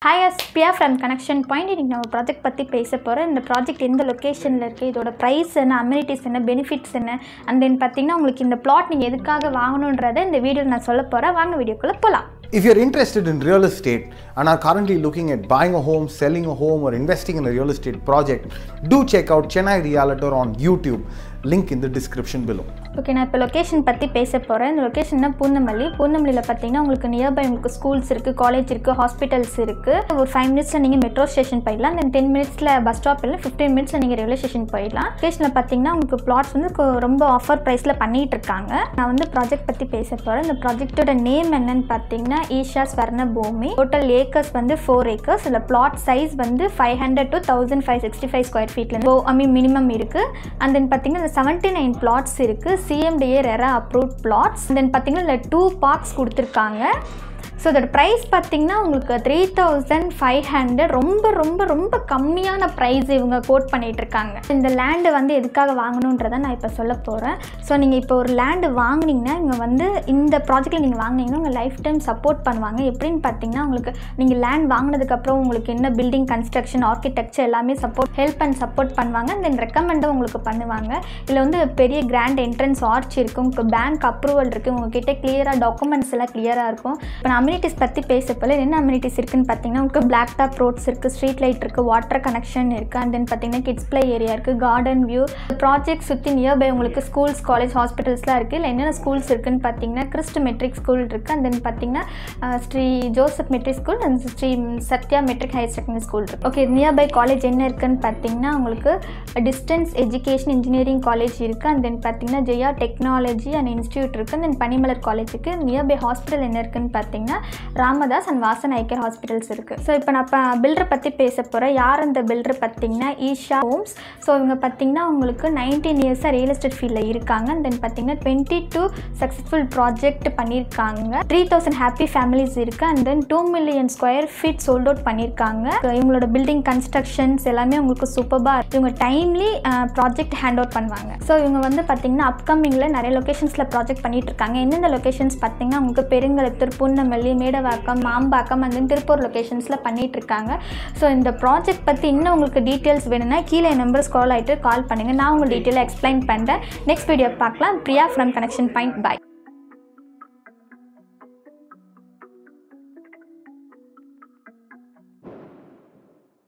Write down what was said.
Hi Asfiya from connection point இன்றைக்கி நம்ம project பற்றி பேச போகிறோம் இந்த ப்ராஜெக்ட் எந்த லொக்கேஷனில் இருக்குது இதோட ப்ரைஸ் என்ன அம்யூனிட்டிஸ் என்ன பெனிஃபிட்ஸ் என்ன அண்ட் தென் பார்த்தீங்கன்னா உங்களுக்கு இந்த பிளாட் நீங்கள் எதுக்காக வாங்கணுன்றதை இந்த வீடியோவில் நான் சொல்ல போகிறேன் வாங்க வீடியோக்குள்ளே போகலாம் If you're interested in real estate and are currently looking at buying a home, selling a home, or investing in a real estate project, do check out Chennai Realtor on YouTube. Link in the description below. Okay நான் இப்போ location பற்றி பேச போகிறேன் இந்த லொக்கேஷன்னா பூந்தமல்லி பூந்தமல்லியில் பார்த்தீங்கன்னா உங்களுக்கு nearby உங்களுக்கு schools இருக்குது காலேஜ் இருக்குது ஹாஸ்பிட்டல்ஸ் இருக்குது ஒரு ஃபைவ் மினிட்ஸில் நீங்கள் மெட்ரோ ஸ்டேஷன் போயிடலாம் தென் டென் மினிட்ஸில் பஸ் ஸ்டாப் இல்லை ஃபிஃப்டீன் மினிட்ஸில் நீங்கள் ரயில்வே ஸ்டேஷன் போயிடலாம் லொக்கேஷனில் பார்த்தீங்கன்னா உங்களுக்கு பிளாட்ஸ் வந்து கொ- ரொம்ப ஆஃபர் ப்ரைஸில் பண்ணிகிட்டு இருக்காங்க நான் வந்து ப்ராஜெக்ட் பற்றி பேச போகிறேன் இந்த ப்ராஜெக்ட்டோட நேம் என்னன்னு பார்த்தீங்கன்னா ஈஷா ஸ்வர்ண பூமி டோட்டல் ஏக்கர்ஸ் வந்து ஃபோர் ஏக்கர்ஸ் இதில் பிளாட் சைஸ் வந்து five hundred to thousand five sixty five square ஃபீட்லேருந்து ஐ மீன் மினிமம் இருக்குது அண்ட் தென் பார்த்தீங்கன்னா செவன்ட்டி நைன் பிளாட்ஸ் இருக்குது CMDA RERA approved plots then பார்த்தீங்கன்னா இதில் டூ பார்க்ஸ் கொடுத்துருக்காங்க ஸோ இதோட ப்ரைஸ் பார்த்தீங்கன்னா உங்களுக்கு த்ரீ தௌசண்ட் ஃபைவ் ஹண்ட்ரட் ரொம்ப ரொம்ப ரொம்ப கம்மியான ப்ரைஸ் இவங்க கோட் பண்ணிட்டு இருக்காங்க இந்த லேண்டு வந்து எதுக்காக வாங்கணுன்றதை நான் இப்போ சொல்ல போகிறேன் ஸோ நீங்கள் இப்போ ஒரு லேண்டு வாங்குனீங்கன்னா இவங்க வந்து இந்த ப்ராஜெக்ட்டில் நீங்கள் வாங்குனீங்கன்னா உங்கள் லைஃப் டைம் சப்போர்ட் பண்ணுவாங்க எப்படின்னு பார்த்தீங்கன்னா உங்களுக்கு நீங்கள் லேண்ட் வாங்கினதுக்கப்புறம் உங்களுக்கு என்ன பில்டிங் கன்ஸ்ட்ரக்ஷன் ஆர்கிடெக்சர் எல்லாமே சப்போர்ட் ஹெல்ப் அண்ட் சப்போர்ட் பண்ணுவாங்க தென் ரெக்கமெண்டும் உங்களுக்கு பண்ணுவாங்க இதில் வந்து பெரிய கிராண்ட் என்ட்ரன்ஸ் ஆர்ச் இருக்குது உங்களுக்கு பேங்க் அப்ரூவல் இருக்குது உங்ககிட்ட கிளியராக டாக்குமெண்ட்ஸ் எல்லாம் கிளியராக இருக்கும் இப்போ நான் அம்யூனிட்டிஸ் பற்றி பேசப்போல என்ன அம்யூனிட்டிஸ் இருக்குன்னு பார்த்தீங்கன்னா உங்களுக்கு பிளாக் டாப் ரோட்ஸ் இருக்குது ஸ்ட்ரீட் லைட் இருக்குது வாட்டர் கனெக்ஷன் இருக்குது அண்ட் தென் பார்த்தீங்கன்னா கிட்ஸ் ப்ளே ஏரியா இருக்குது கார்டன் வியூ ப்ராஜெக்ட் சுற்றி நியர்பை உங்களுக்கு ஸ்கூல்ஸ் காலேஜ் ஹாஸ்பிட்டல்ஸ்லாம் இருக்குது இல்லை என்னென்ன ஸ்கூல்ஸ் இருக்குன்னு பார்த்தீங்கன்னா கிறிஸ்ட் மெட்ரிக் ஸ்கூல் இருக்குது அண்ட் தென் பார்த்தீங்கன்னா uh, Sri Joseph matric school and Sri Sathya matric higher secondary school இருக்குது ஓகே நியர்பை காலேஜ் என்ன இருக்குன்னு பார்த்தீங்கன்னா உங்களுக்கு டிஸ்டன்ஸ் எஜுகேஷன் இன்ஜினியரிங் காலேஜ் இருக்குது அண்ட் தென் பார்த்தீங்கன்னா ஜெயா டெக்னாலஜி அண்ட் இன்ஸ்டியூட் இருக்குது தென் பனிமலர் காலேஜுக்கு நியர்பை ஹாஸ்பிட்டல் என்ன இருக்குன்னு பார்த்தீங்கன்னா Ramadas and Vasan eye care hospitals இருக்குது ஸோ இப்போ நான் இப்போ பில்டரை பற்றி பேச போகிறேன் யார் அந்த பில்டர் பார்த்தீங்கன்னா ஈஷா ஹோம்ஸ் ஸோ இவங்க பார்த்தீங்கன்னா உங்களுக்கு நைன்டீன் இயர்ஸாக ரியல் எஸ்டேட் ஃபீல்டில் இருக்காங்க தென் பார்த்தீங்கன்னா டுவெண்ட்டி டூ சக்ஸஸ்ஃபுல் ப்ராஜெக்ட் பண்ணியிருக்காங்க த்ரீ தௌசண்ட் ஹாப்பி ஃபேமிலிஸ் இருக்குது and then two million square feet sold out பண்ணியிருக்காங்க இவங்களோட பில்டிங் கன்ஸ்ட்ரக்ஷன்ஸ் எல்லாமே உங்களுக்கு சூப்பராக இவங்க டைம்லி ப்ராஜெக்ட் ஹேண்ட் அவுட் பண்ணுவாங்க ஸோ இவங்க வந்து பார்த்தீங்கன்னா அப்கமிங்கில் நிறைய லொக்கேஷன்ஸில் ப்ராஜெக்ட் பண்ணிட்டு இருக்காங்க எந்தெந்த லொக்கேஷன்ஸ் பார்த்தீங்கன்னா உங்களுக்கு பெருங்கலத்தூர் புன்னமல்லி மேடவாக்கம் மாம்பாக்கம் and then திருப்பூர் லொக்கேஷன்ஸில் பண்ணிட்டு இருக்காங்க ஸோ இந்த ப்ராஜெக்ட் பற்றி இன்னும் உங்களுக்கு டீட்டெயில்ஸ் வேணும்னா கீழே நம்பர் ஸ்கால் ஆகிட்டு கால் பண்ணுங்கள் நான் உங்களுக்கு டீட்டெயிலாக எக்ஸ்பிளைன் பண்ணுறேன் நெக்ஸ்ட் வீடியோ பார்க்கலாம் Priya from connection point bye